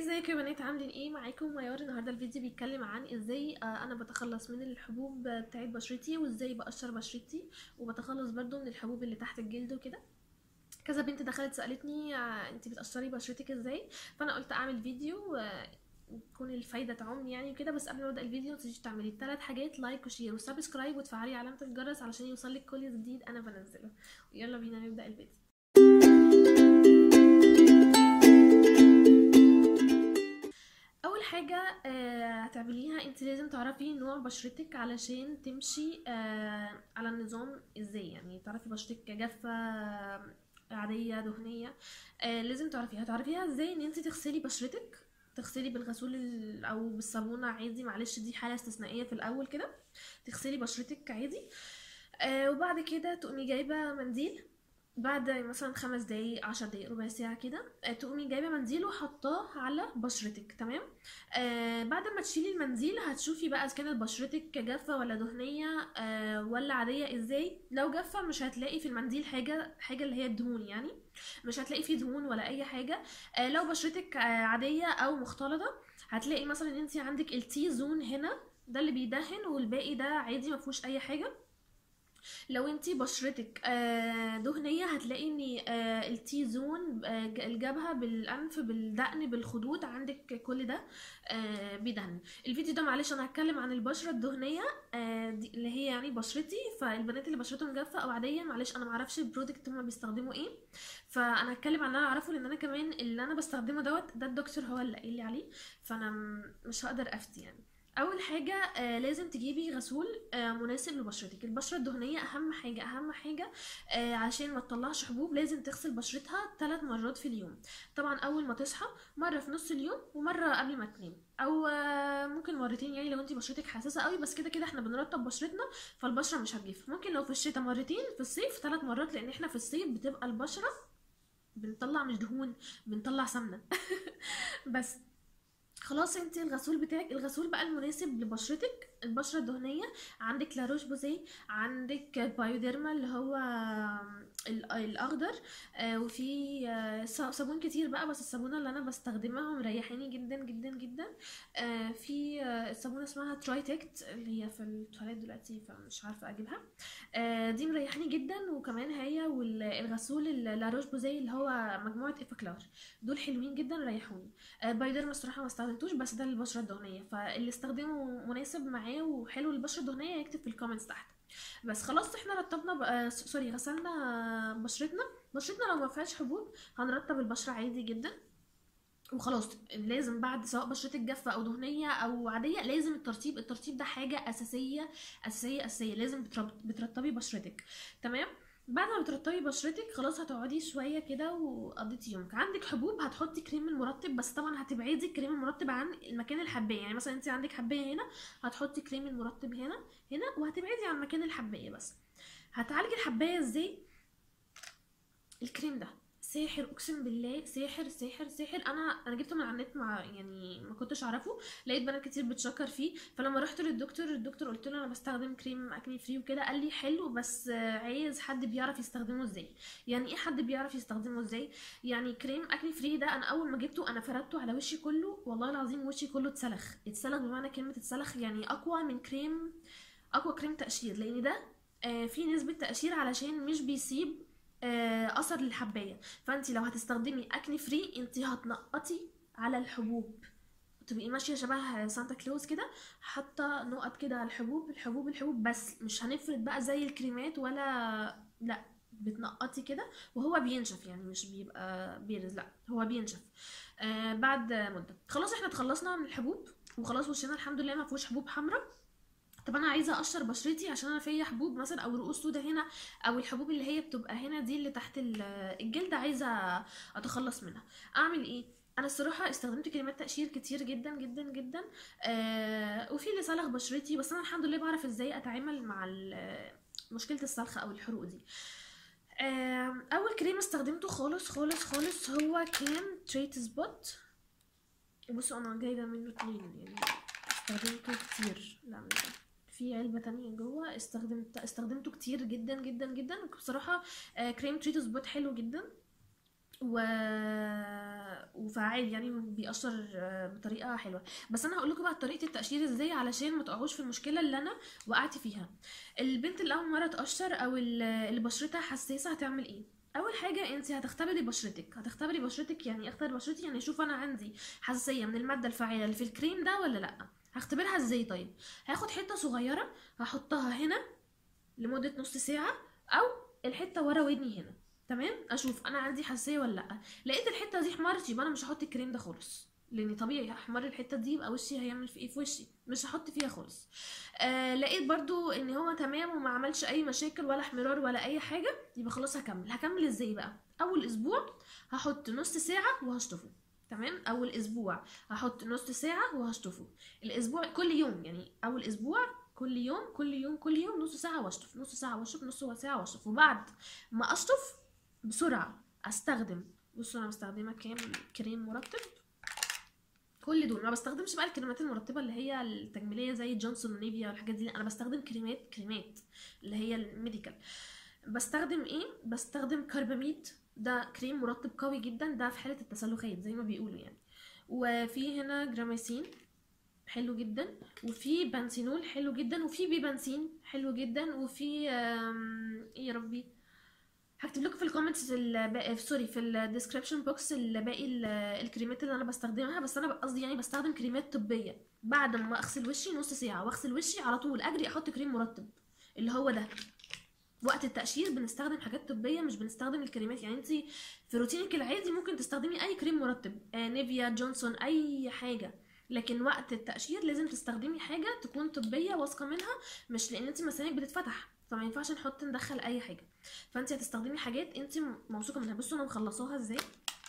ازيكم يا بنات عاملين ايه معاكم ميار النهارده الفيديو بيتكلم عن ازاي آه، انا بتخلص من الحبوب بتاعت بشرتي وازاي بقشر بشرتي وبتخلص برضو من الحبوب اللي تحت الجلد وكده كذا بنت دخلت سالتني آه، انتي بتقشري بشرتك ازاي فانا قلت اعمل فيديو آه، تكون الفايده تعم يعني كده بس قبل ما ابدا الفيديو متنسيش تعملي الثلاث حاجات لايك وشير وسبسكرايب وتفعلي علامه الجرس علشان يوصلك كل جديد انا بنزله ويلا بينا نبدا الفيديو اول حاجه آه، هتعمليها انت لازم تعرفي نوع بشرتك علشان تمشي آه، على النظام ازاي يعني تعرفي بشرتك جافه آه، عاديه دهنيه آه، لازم تعرفيها تعرفيها ازاي ان انت تغسلي بشرتك تغسلي بالغسول ال- او بالصابونه عادي معلش دي حاله استثنائيه في الاول كده تغسلي بشرتك عادي آه، وبعد كده تقومي جايبه منديل بعد مثلا خمس دقايق عشر دقايق ربع ساعة كده آه، تقومي جايبة منديل وحطاه على بشرتك تمام آه بعد ما تشيلي المنديل هتشوفي بقى اذا كانت بشرتك جافة ولا دهنية آه ولا عادية ازاي لو جافة مش هتلاقي في المنديل حاجة حاجة اللي هي الدهون يعني مش هتلاقي فيه دهون ولا اي حاجة آه لو بشرتك آه عادية او مختلطة هتلاقي مثلا ان انت عندك التي زون هنا ده اللي بيدهن والباقي ده عادي مفهوش اي حاجة لو انتي بشرتك آه، دهنية هتلاقي ان آه، التي زون آه، ج- الجبهة بالانف بالدقن بالخدود عندك كل ده آه، بيدهن الفيديو ده معلش انا هتكلم عن البشرة الدهنية آه، دي اللي هي يعني بشرتي فالبنات اللي بشرتهم جافة او عادية معلش انا معرفش البرودكت هما بيستخدموا ايه فانا هتكلم عن اللي انا اعرفه لان انا كمان اللي انا بستخدمه دوت ده الدكتور هو اللي قايل لي عليه فانا م- مش هقدر افتي يعني اول حاجه آه لازم تجيبي غسول آه مناسب لبشرتك البشره الدهنيه اهم حاجه اهم حاجه آه عشان ما تطلعش حبوب لازم تغسل بشرتها ثلاث مرات في اليوم طبعا اول ما تصحى مره في نص اليوم ومره قبل ما تنام او آه ممكن مرتين يعني لو انت بشرتك حساسه قوي بس كده كده احنا بنرطب بشرتنا فالبشره مش هتجف ممكن لو في الشتاء مرتين في الصيف ثلاث مرات لان احنا في الصيف بتبقى البشره بنطلع مش دهون بنطلع سمنه بس خلاص انت الغسول بتاعك الغسول بقى المناسب لبشرتك البشره الدهنيه عندك لاروش بوزي عندك بايوديرما اللي هو ال- الاخضر آه، وفي آه، ص- صابون كتير بقى بس الصابونه اللي انا بستخدمها مريحاني جدا جدا جدا آه، في آه، صابونه اسمها ترايتكت اللي هي في التواليت دلوقتي فمش عارفه اجيبها آه، دي مريحاني جدا وكمان هي والغسول اللاروش بوزي اللي هو مجموعه افاكلار دول حلوين جدا ريحوني آه، بايدرما الصراحه ما استخدمتوش بس ده للبشره الدهنيه فاللي استخدمه مناسب معاه وحلو للبشره الدهنيه يكتب في الكومنتس تحت بس خلاص احنا رطبنا بقى سوري غسلنا بشرتنا بشرتنا لو ما فيهاش حبوب هنرطب البشره عادي جدا وخلاص لازم بعد سواء بشرتك جافه او دهنيه او عاديه لازم الترطيب الترطيب ده حاجه اساسيه اساسيه اساسيه لازم بترب- بترطبي بشرتك تمام بعد ما بترطبي بشرتك خلاص هتقعدي شويه كده وقضيتي يومك عندك حبوب هتحطي كريم المرطب بس طبعا هتبعدي الكريم المرطب عن المكان الحبايه يعني مثلا انت عندك حبايه هنا هتحطي كريم المرطب هنا هنا وهتبعدي عن مكان الحبايه بس هتعالجي الحبايه ازاي الكريم ده ساحر اقسم بالله ساحر ساحر ساحر انا انا جبته من على النت مع يعني ما كنتش اعرفه لقيت بنات كتير بتشكر فيه فلما رحت للدكتور الدكتور قلت له انا بستخدم كريم اكني فري وكده قال لي حلو بس آه، عايز حد بيعرف يستخدمه ازاي يعني ايه حد بيعرف يستخدمه ازاي يعني كريم اكني فري ده انا اول ما جبته انا فردته على وشي كله والله العظيم وشي كله اتسلخ اتسلخ بمعنى كلمه اتسلخ يعني اقوى من كريم اقوى كريم تقشير لان ده آه، فيه نسبه تقشير علشان مش بيسيب آه، اثر للحبايه فانت لو هتستخدمي اكني فري انت هتنقطي على الحبوب تبقي ماشيه شبه سانتا كلوز كده حاطه نقط كده على الحبوب الحبوب الحبوب بس مش هنفرد بقى زي الكريمات ولا لا بتنقطي كده وهو بينشف يعني مش بيبقى بيرز لا هو بينشف آه بعد مده خلاص احنا اتخلصنا من الحبوب وخلاص وشنا الحمد لله ما فيهوش حبوب حمراء طب انا عايزه اقشر بشرتي عشان انا فيا حبوب مثلا او رؤوس سودا هنا او الحبوب اللي هي بتبقى هنا دي اللي تحت ال- الجلد عايزه اتخلص منها اعمل ايه انا الصراحه استخدمت كريمات تقشير كتير جدا جدا جدا آه وفي اللي سلخ بشرتي بس انا الحمد لله بعرف ازاي اتعامل مع ال- مشكله السلخ او الحروق دي آه اول كريم استخدمته خالص خالص خالص هو كان تريت سبوت بصوا انا جايبه منه اتنين يعني استخدمته كتير لا مش ده. في علبة تانية جوه استخدمت استخدمته كتير جدا جدا جدا بصراحة آه، كريم تريتو سبوت حلو جدا و... وفعال يعني بيأثر آه، بطريقه حلوه بس انا هقول لكم بقى طريقه التقشير ازاي علشان ما تقعوش في المشكله اللي انا وقعت فيها البنت اللي اول مره تقشر او ال- اللي بشرتها حساسه هتعمل ايه اول حاجه انت هتختبري بشرتك هتختبري بشرتك يعني إيه اختبري بشرتي يعني اشوف انا عندي حساسيه من الماده الفعاله اللي في الكريم ده ولا لا هختبرها ازاي طيب هاخد حته صغيره هحطها هنا لمده نص ساعه او الحته ورا ودني هنا تمام اشوف انا عندي حساسيه ولا لا لقيت الحته دي احمرت يبقى انا مش هحط الكريم ده خالص لان طبيعي احمر الحته دي يبقى وشي هيعمل في ايه في وشي مش هحط فيها خالص آه لقيت برضو ان هو تمام وما عملش اي مشاكل ولا احمرار ولا اي حاجه يبقى خلاص هكمل هكمل ازاي بقى اول اسبوع هحط نص ساعه وهشطفه تمام اول اسبوع هحط نص ساعه وهشطفه الاسبوع كل يوم يعني اول اسبوع كل يوم كل يوم كل يوم نص ساعه واشطف نص ساعه واشطف نص ساعه واشطف وبعد ما اشطف بسرعه استخدم بصوا انا مستخدمه كام كريم مرطب كل دول ما بستخدمش بقى الكريمات المرطبه اللي هي التجميليه زي جونسون ونيفيا والحاجات دي لا، انا بستخدم كريمات كريمات اللي هي الميديكال بستخدم ايه بستخدم كارباميد ده كريم مرطب قوي جدا ده في حاله التسلخات زي ما بيقولوا يعني وفي هنا جراميسين حلو جدا وفي بنسينول حلو جدا وفي بيبنسين حلو جدا وفي آم، ايه يا ربي هكتب لكم في الكومنتس الباقي سوري في الديسكربشن بوكس الباقي ال- الكريمات اللي انا بستخدمها بس انا قصدي يعني بستخدم كريمات طبيه بعد ما اغسل وشي نص ساعه واغسل وشي على طول اجري احط كريم مرطب اللي هو ده وقت التقشير بنستخدم حاجات طبيه مش بنستخدم الكريمات يعني انت في روتينك العادي ممكن تستخدمي اي كريم مرطب آه نيفيا جونسون اي حاجه لكن وقت التقشير لازم تستخدمي حاجه تكون طبيه واثقه منها مش لان انت مسامك بتتفتح فما ينفعش نحط ندخل اي حاجه فانت هتستخدمي حاجات انت موثوقه منها بصوا انا مخلصاها ازاي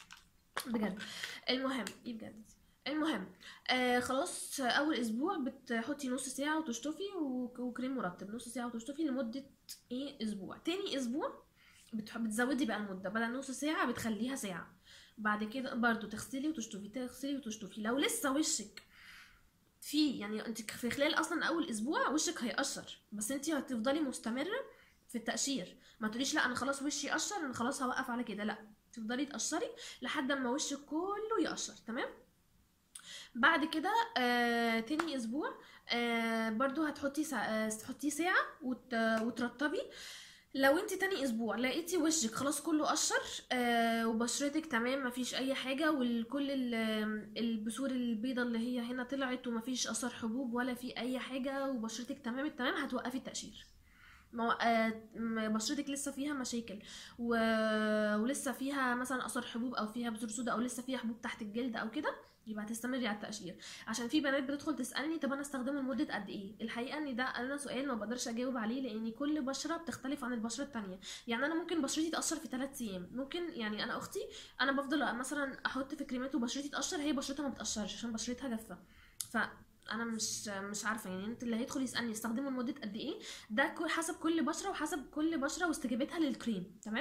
بجد المهم ايه بجد المهم آه خلاص اول اسبوع بتحطي نص ساعه وتشطفي وك- وكريم مرطب نص ساعه وتشطفي لمده ايه اسبوع تاني اسبوع بتح- بتزودي بقى المده بدل نص ساعه بتخليها ساعه بعد كده برضو تغسلي وتشطفي تغسلي وتشطفي لو لسه وشك في يعني انت في خلال اصلا اول اسبوع وشك هيقشر بس انت هتفضلي مستمره في التقشير ما تقوليش لا انا خلاص وشي قشر انا خلاص هوقف على كده لا تفضلي تقشري لحد ما وشك كله يقشر تمام بعد كده آه تاني اسبوع آه برضو هتحطي سا... آه تحطيه ساعه وت... وترطبي لو انت تاني اسبوع لقيتي وشك خلاص كله قشر آه وبشرتك تمام مفيش اي حاجه وكل البثور البيضه اللي هي هنا طلعت ومفيش اثر حبوب ولا في اي حاجه وبشرتك تمام التمام هتوقفي التقشير ما هو- آه، م- بشرتك لسه فيها مشاكل و... ولسه فيها مثلا اثر حبوب او فيها بذور سودا او لسه فيها حبوب تحت الجلد او كده يبقى هتستمري على التقشير عشان في بنات بتدخل تسالني طب انا استخدمه لمده قد ايه الحقيقه ان ده انا سؤال ما بقدرش اجاوب عليه لان كل بشره بتختلف عن البشره التانية يعني انا ممكن بشرتي تقشر في 3 ايام ممكن يعني انا اختي انا بفضل مثلا احط في كريمات وبشرتي تقشر هي بشرتها ما بتقشرش عشان بشرتها جافه ف انا مش مش عارفه يعني انت اللي هيدخل يسالني استخدمه لمده قد ايه ده كل- حسب كل بشره وحسب كل بشره واستجابتها للكريم تمام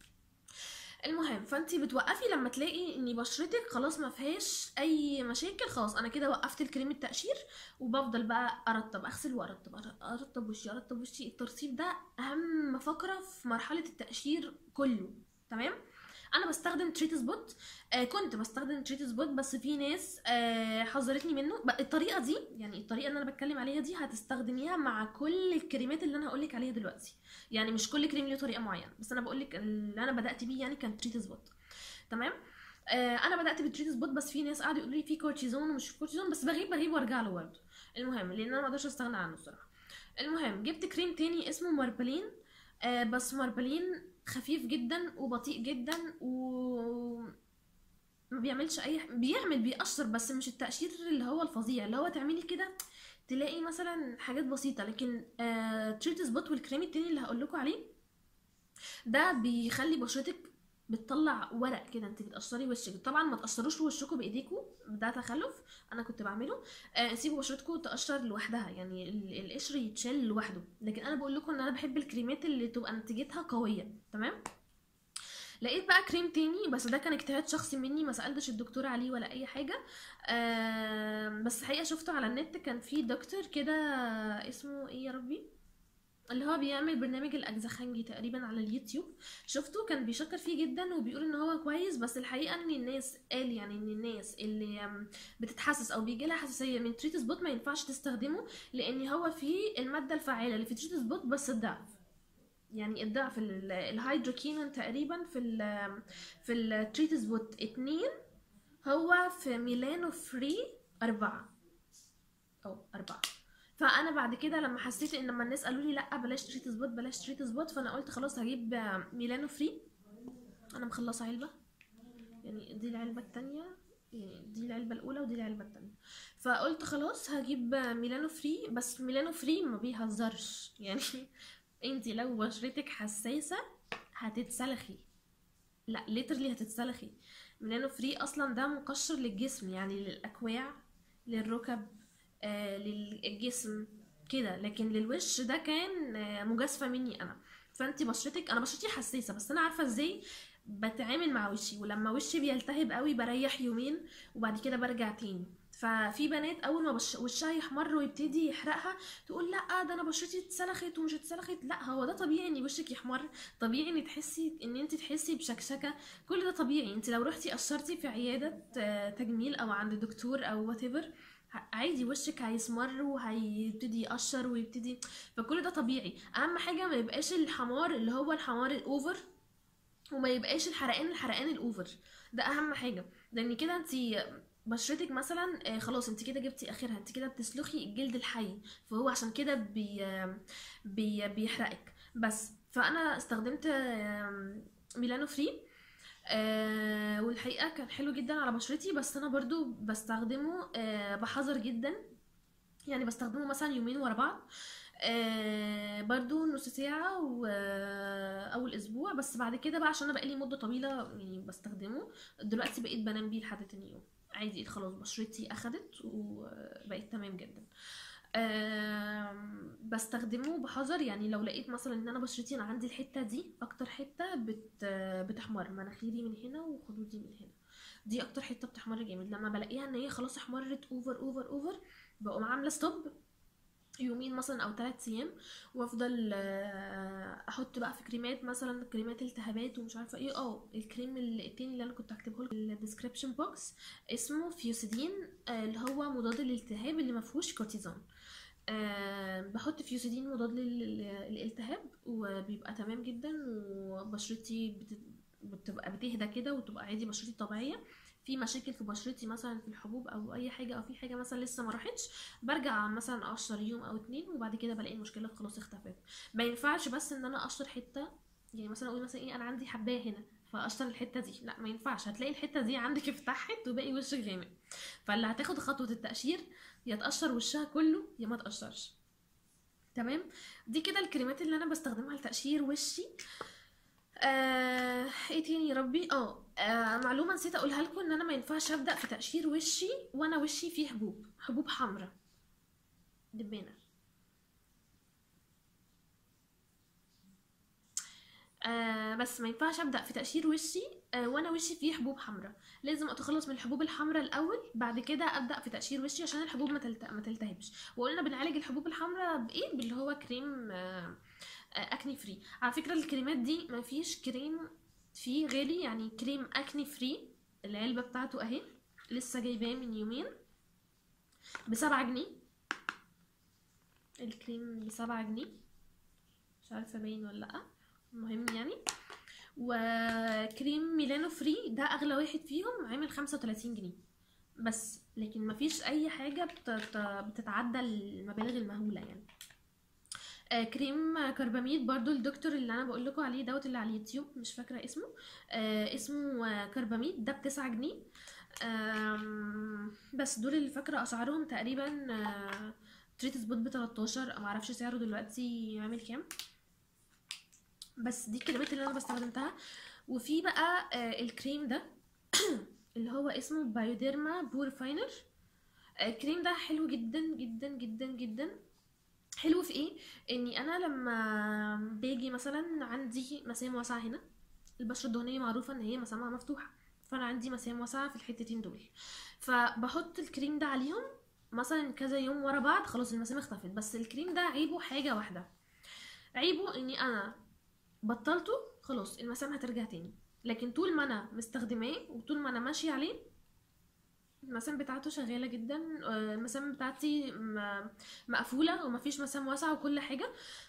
المهم فانت بتوقفي لما تلاقي ان بشرتك خلاص ما فيهاش اي مشاكل خلاص انا كده وقفت الكريم التقشير وبفضل بقى ارطب اغسل وارطب أر- ارطب وشي ارطب وشي الترطيب ده اهم فقره في مرحله التقشير كله تمام انا بستخدم تريت سبوت آه كنت بستخدم تريت سبوت بس في ناس آه حذرتني منه بقى الطريقه دي يعني الطريقه اللي انا بتكلم عليها دي هتستخدميها مع كل الكريمات اللي انا هقولك عليها دلوقتي يعني مش كل كريم له طريقه معينه بس انا بقولك اللي انا بدات بيه يعني كان تريت سبوت تمام آه انا بدات بالتريت سبوت بس في ناس قعدوا يقولوا لي في كورتيزون ومش في كورتيزون بس بغيب بغيب وارجع له برضه المهم لان انا ما اقدرش استغنى عنه الصراحه المهم جبت كريم تاني اسمه ماربلين آه بس ماربلين خفيف جدا وبطيء جدا و ما بيعملش اي ح- بيعمل بيأثر بس مش التقشير اللي هو الفظيع اللي هو تعملي كده تلاقي مثلا حاجات بسيطة لكن آه تريت سبوت والكريم التاني اللي هقول لكم عليه ده بيخلي بشرتك بتطلع ورق كده انت بتقشري وشك طبعا ما تقشروش وشكم بايديكم ده تخلف انا كنت بعمله آه سيبوا بشرتكم تقشر لوحدها يعني ال- القشر يتشال لوحده لكن انا بقول لكم ان انا بحب الكريمات اللي تبقى نتيجتها قويه تمام لقيت بقى كريم تاني بس ده كان اجتهاد شخصي مني ما سالتش الدكتور عليه ولا اي حاجه آم، بس الحقيقه شفته على النت كان في دكتور كده اسمه ايه يا ربي اللي هو بيعمل برنامج الاجزخانجي تقريبا على اليوتيوب شفته كان بيشكر فيه جدا وبيقول ان هو كويس بس الحقيقه ان الناس قال يعني ان الناس اللي آم، بتتحسس او بيجي لها حساسيه من تريت سبوت ما ينفعش تستخدمه لان هو فيه الماده الفعاله اللي في تريت سبوت بس الضعف يعني الضعف ال- الهيدروكينون تقريبا في ال في التريت سبوت اتنين هو في ميلانو فري أربعة أو أربعة فأنا بعد كده لما حسيت إن لما الناس قالوا لي لأ بلاش تريت سبوت بلاش تريت سبوت فأنا قلت خلاص هجيب آه، ميلانو فري أنا مخلصة علبة يعني دي العلبة التانية يعني دي العلبة الأولى ودي العلبة التانية فقلت خلاص هجيب آه، ميلانو فري بس ميلانو فري ما بيهزرش يعني انتي لو بشرتك حساسة هتتسلخي لا ليترلي هتتسلخي ميلانو فري اصلا ده مقشر للجسم يعني للاكواع للركب آه للجسم كده لكن للوش ده كان آه مجازفه مني انا فانت بشرتك انا بشرتي حساسه بس انا عارفه ازاي بتعامل مع وشي ولما وشي بيلتهب قوي بريح يومين وبعد كده برجع تاني ففي بنات اول ما بش... وشها يحمر ويبتدي يحرقها تقول لا ده انا بشرتي اتسلخت ومش اتسلخت لا هو ده طبيعي ان وشك يحمر طبيعي ان تحسي ان انت تحسي بشكشكه كل ده طبيعي انت لو رحتي قشرتي في عياده آه، تجميل او عند دكتور او وات ايفر عادي وشك هيسمر وهيبتدي يقشر ويبتدي فكل ده طبيعي اهم حاجه ما يبقاش الحمار اللي هو الحمار الاوفر وما يبقاش الحرقان الحرقان الاوفر ده اهم حاجه لان كده انت بشرتك مثلا آه، خلاص انت كده جبتي اخرها انت كده بتسلخي الجلد الحي فهو عشان كده بي آه، بي بيحرقك بس فانا استخدمت آم، ميلانو فري آه والحقيقه كان حلو جدا على بشرتي بس انا برضو بستخدمه آه بحذر جدا يعني بستخدمه مثلا يومين ورا بعض آه برضو نص ساعة و- أول أسبوع بس بعد كده بقى عشان أنا بقالي مدة طويلة يعني بستخدمه دلوقتي بقيت بنام بيه لحد تاني يوم عادي خلاص بشرتي أخدت وبقيت تمام جدا آم، بستخدمه بحذر يعني لو لقيت مثلا ان انا بشرتي انا عندي الحته دي اكتر حته بت بتحمر مناخيري من هنا وخدودي من هنا دي اكتر حته بتحمر جامد لما بلاقيها ان هي خلاص احمرت اوفر اوفر اوفر بقوم عامله ستوب يومين مثلا او ثلاث ايام وافضل آه، احط بقى في كريمات مثلا كريمات التهابات ومش عارفه ايه اه الكريم ال- التاني اللي انا كنت هكتبه لكم الديسكريبشن بوكس اسمه فيوسيدين آه، اللي هو مضاد للالتهاب اللي ما فيهوش كورتيزون أه بحط فيوسيدين مضاد لل- للالتهاب وبيبقى تمام جدا وبشرتي بت- بتبقى بتهدى كده وتبقى عادي بشرتي طبيعيه في مشاكل في بشرتي مثلا في الحبوب او اي حاجه او في حاجه مثلا لسه ما راحتش برجع مثلا اقشر يوم او اتنين وبعد كده بلاقي المشكله خلاص اختفت ما ينفعش بس ان انا اقشر حته يعني مثلا اقول مثلا ايه انا عندي حبايه هنا فاقشر الحته دي لا ما ينفعش هتلاقي الحته دي عندك اتفتحت وباقي وشك غامق فاللي هتاخد خطوه التقشير يا تقشر وشها كله يا ما تقشرش تمام دي كده الكريمات اللي انا بستخدمها لتقشير وشي آه ايه تاني يا ربي اه آه، معلومه نسيت اقولها لكم ان انا ما ينفعش ابدا في تقشير وشي وانا وشي فيه حبوب حبوب حمراء دبانه آه بس ما ينفعش ابدا في تقشير وشي آه وانا وشي فيه حبوب حمراء لازم اتخلص من الحبوب الحمراء الاول بعد كده ابدا في تقشير وشي عشان الحبوب ما تلت... ما تلتهبش وقلنا بنعالج الحبوب الحمراء بايه باللي هو كريم آه آه اكني فري على فكره الكريمات دي ما فيش كريم فيه غالي يعني كريم اكني فري العلبه بتاعته اهي لسه جايباه من يومين بسبعة جنيه الكريم بسبعة جنيه مش عارفه باين ولا لا المهم يعني وكريم ميلانو فري ده اغلى واحد فيهم عامل 35 جنيه بس لكن مفيش اي حاجه بتت- بتتعدى المبالغ المهوله يعني آه كريم كرباميد برضو الدكتور اللي انا بقول لكم عليه دوت اللي على اليوتيوب مش فاكره اسمه آه اسمه آه، كرباميد ده بتسعة جنيه آم، بس دول اللي فاكره اسعارهم تقريبا آه، تريت سبوت ب 13 معرفش سعره دلوقتي عامل كام بس دي الكريمات اللي انا بستخدمتها وفي بقى آه، الكريم ده اللي هو اسمه بايوديرما بور فاينر الكريم ده حلو جدا جدا جدا جدا حلو في ايه اني انا لما باجي مثلا عندي مسام واسعه هنا البشره الدهنيه معروفه ان هي مسامها مفتوحه فانا عندي مسام واسعه في الحتتين دول فبحط الكريم ده عليهم مثلا كذا يوم ورا بعض خلاص المسام اختفت بس الكريم ده عيبه حاجه واحده عيبه اني انا بطلته خلاص المسام هترجع تاني لكن طول ما انا مستخدماه وطول ما انا ماشيه عليه المسام بتاعته شغاله جدا آه، المسام بتاعتي م- مقفوله ومفيش مسام واسعه وكل حاجه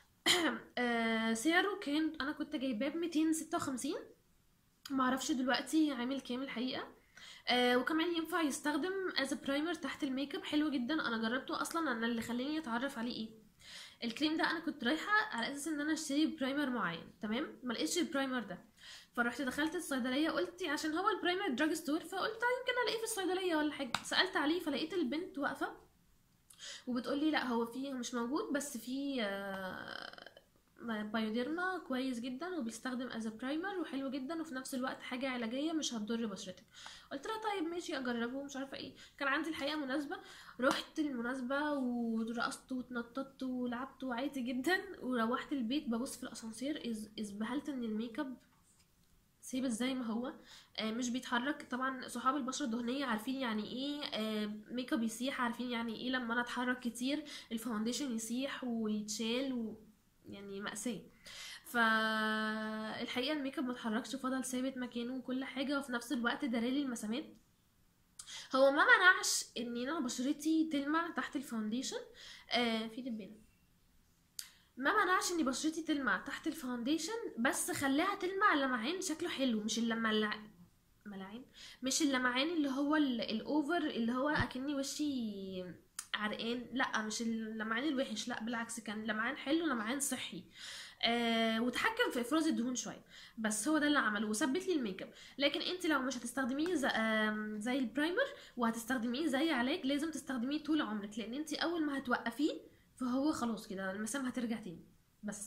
آه، سعره كان انا كنت جايباه ب 256 معرفش دلوقتي عامل كام الحقيقه آه وكمان ينفع يستخدم از برايمر تحت الميك اب حلو جدا انا جربته اصلا انا اللي خلاني اتعرف عليه ايه الكريم ده انا كنت رايحه على اساس ان انا اشتري برايمر معين تمام ما لقيتش البرايمر ده فرحت دخلت الصيدليه قلت عشان هو البرايمر دراج ستور فقلت يمكن الاقيه في الصيدليه ولا حاجه سالت عليه فلقيت البنت واقفه وبتقول لي لا هو فيه مش موجود بس فيه آه، بايوديرما كويس جدا وبيستخدم از برايمر وحلو جدا وفي نفس الوقت حاجه علاجيه مش هتضر بشرتك قلت لها طيب ماشي اجربه مش عارفه ايه كان عندي الحقيقه مناسبه رحت المناسبه ورقصت واتنططت ولعبت عادي جدا وروحت البيت ببص في الاسانسير إز- ازبهلت ان الميك اب سيب زي ما هو آه، مش بيتحرك طبعا صحاب البشره الدهنيه عارفين يعني ايه آه، ميك اب يسيح عارفين يعني ايه لما انا اتحرك كتير الفاونديشن يسيح ويتشال و... يعني مأساة فالحقيقة الميك اب متحركش وفضل ثابت مكانه وكل حاجة وفي نفس الوقت دارالي المسامات هو ما منعش ان انا بشرتي تلمع تحت الفاونديشن آه في دبانة ما منعش ان بشرتي تلمع تحت الفاونديشن بس خلاها تلمع لمعان شكله حلو مش اللمع ملاعين مش اللمعان اللي هو ال- الاوفر اللي هو اكني وشي عرقان لا مش اللمعان الوحش لا بالعكس كان لمعان حلو لمعان صحي آه وتحكم في افراز الدهون شويه بس هو ده اللي عمله وثبت لي الميك اب لكن انت لو مش هتستخدميه زي, آم، زي البرايمر وهتستخدميه زي علاج لازم تستخدميه طول عمرك لان انت اول ما هتوقفيه فهو خلاص كده المسام هترجع تاني بس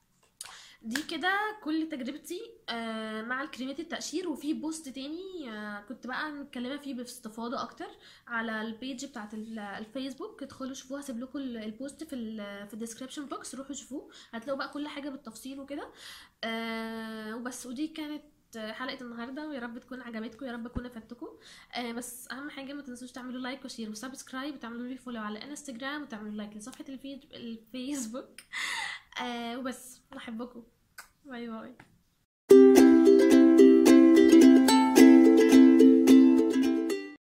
دي كده كل تجربتي آه، مع الكريمات التقشير وفي بوست تاني آه، كنت بقى متكلمه فيه باستفاضه اكتر على البيج بتاعت ال- الفيسبوك ادخلوا شوفوها هسيب لكم ال- البوست في ال في الديسكربشن بوكس روحوا شوفوه هتلاقوا بقى كل حاجه بالتفصيل وكده آه، وبس ودي كانت حلقه النهارده ويا رب تكون عجبتكم يا رب اكون افدتكم آه بس اهم حاجه ما تنسوش تعملوا لايك وشير وسبسكرايب وتعملوا لي فولو على الانستجرام وتعملوا لايك لصفحه الفيد- الفيسبوك آه وبس بحبكم باي باي